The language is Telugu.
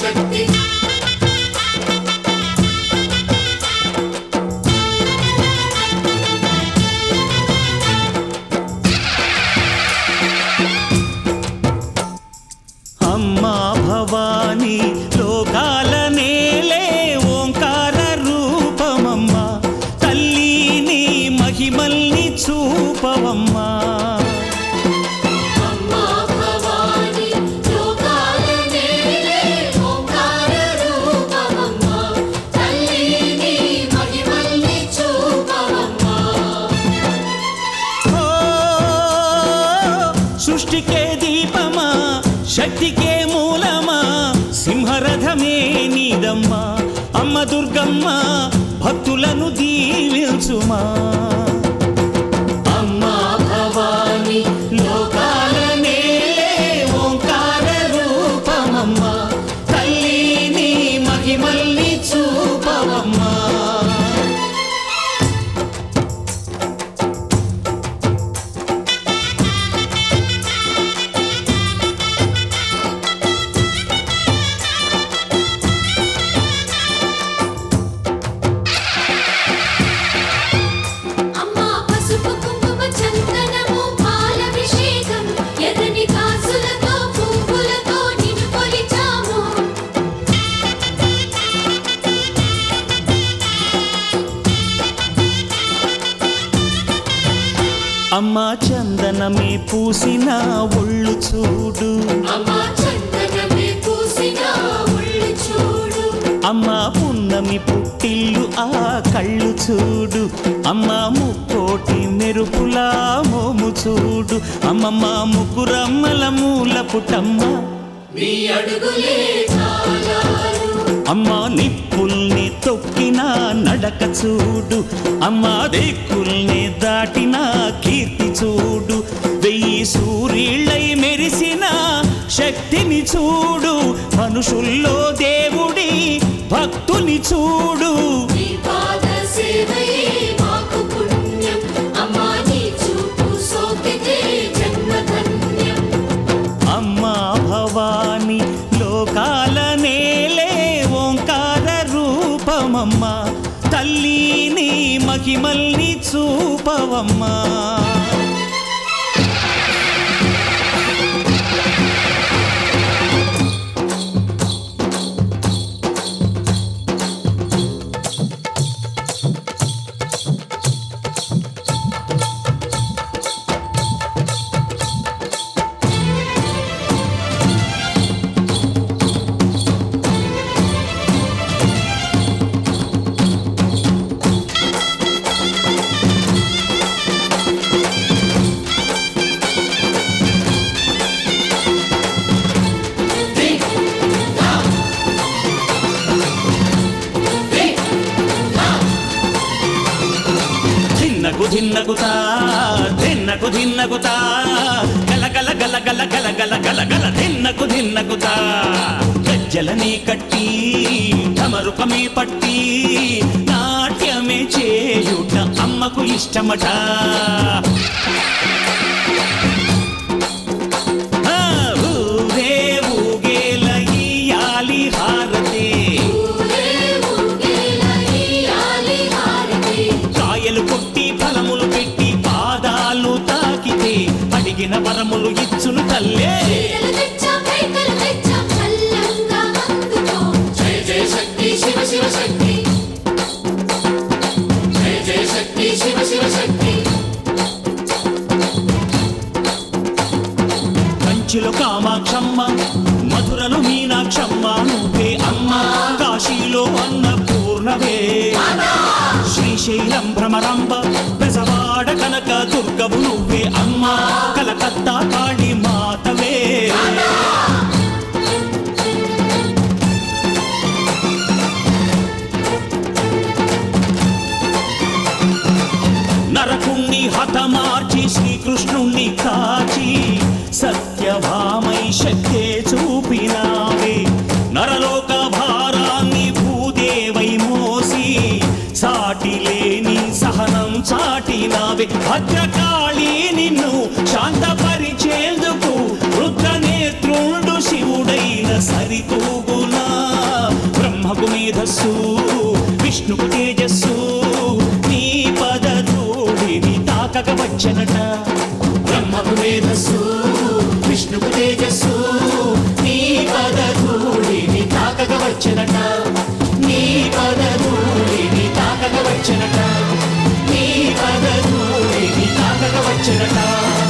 శక్తి అమ్మా భవాని లోకాల నేలే ఓంకార రూపమమ్మా తల్లి నీ మహిమల్ని చూపవమ్మా అమ్మా భవాని లోకాల నేలే ఓంకార రూపమమ్మా తల్లి నీ మహిమల్ని చూపవమ్మా ఓ సృష్టికే దీపమా శక్తికే మూలమా సింహరథమే నీదమ్మా అమ్మ దుర్గమ్మ భక్తులను దీవించుమా అమ్మా భవాని లోకాల నేలే ఓంకార రూపమమ్మా తల్లి నీ మహిమల్ని చూపవమ్మా అమ్మా పసుపు కుంకుమ చందనము పాలభిషేకం ఎర్రని కాసులతో పువ్వులతో నిన్ను కొలిచాము అమ్మా చందనమే పూసిన ఒళ్ళు చూడు అమ్మా చందనమే పూసిన ఒళ్ళు చూడు అమ్మా పున్నమి పుట్టిల్లు ఆ కళ్ళు చూడు అమ్మా ముక్కోటి మెరుపులా మోము చూడు అమ్మమ్మ ముగ్గురమ్మల మూల పుటమ్మ నీ అడుగులే చాలారు అమ్మా నిప్పుల్ని తొక్కిన నడక చూడు అమ్మా దిక్కుల్ని దాటిన కీర్తి చూడు వెయ్యి సూర్యుళ్ళై మెరిసిన శక్తిని చూడు మనుషుల్లో దేవుడి భక్తుని చూడు నీ పాద సేవయే మాకు పుణ్యం అమ్మా నీ చూపు సోకితే జన్మధన్యం అమ్మా భవాని లోకాల నేలే ఓంకార రూపమమ్మా తల్లి నీ మహిమల్ని చూపవమ్మా ధిన్నకు ధిన్నకుతా ధిన్నకు ధిన్నకుతా గల గల గల గల గల గల గల గల ధిన్నకు ధిన్నకుతా గజ్జలని కట్టి ఢమరుకమే పట్టి నాట్యమే చేయుట అమ్మకు ఇష్టమట ఆ, ఊరే ఊగేల ఇయ్యాలి హారతే ఊరే ఊగేలా ఇయ్యాలి హారతి కాయలు కొట్టి ఫలములు పెట్టి పాదాలు తాకితే అడిగిన వరములు ఇచ్చును తల్లే చీరలు తెచ్చాం రేఖలు తెచ్చాం చల్లంగా అందుకో జయ జయ శక్తి శివ శివ శక్తి జయ జయ శక్తి శివ శివ శక్తి కంచిలో కామాక్షమ్మ మధురలో మీనాక్షమ్మ నువ్వే అమ్మ కాశీలో అన్నపూర్ణవే శ్రీశైలం భ్రమరాంబ పెసవాడ కనక దుర్గవు నువ్వే అమ్మ కలకత్తా కాళీ మాతవే నరకుణ్ణి హతమార్చి శ్రీకృష్ణుణ్ణి కాచి సత్యభామై శక్తే చూపినావే నరలోక భారాన్ని భూదేవై మోసి సాటి లేని సహనం చాటినావే భద్రకాళి నిన్ను శాంతపరిచేందుకు రుద్రనేత్రుండు శివుడైన సరితూగునా విష్ణుకు తేజస్సు నీ పదధూళిని తాకక వచ్చనట బ్రహ్మకు మేధస్సు విష్ణుకు తేజస్సు నీ పదధూళిని తాకక వచ్చనట నీ పదధూళిని తాకక వచ్చనట నీ పదధూళిని తాకక వచ్చనట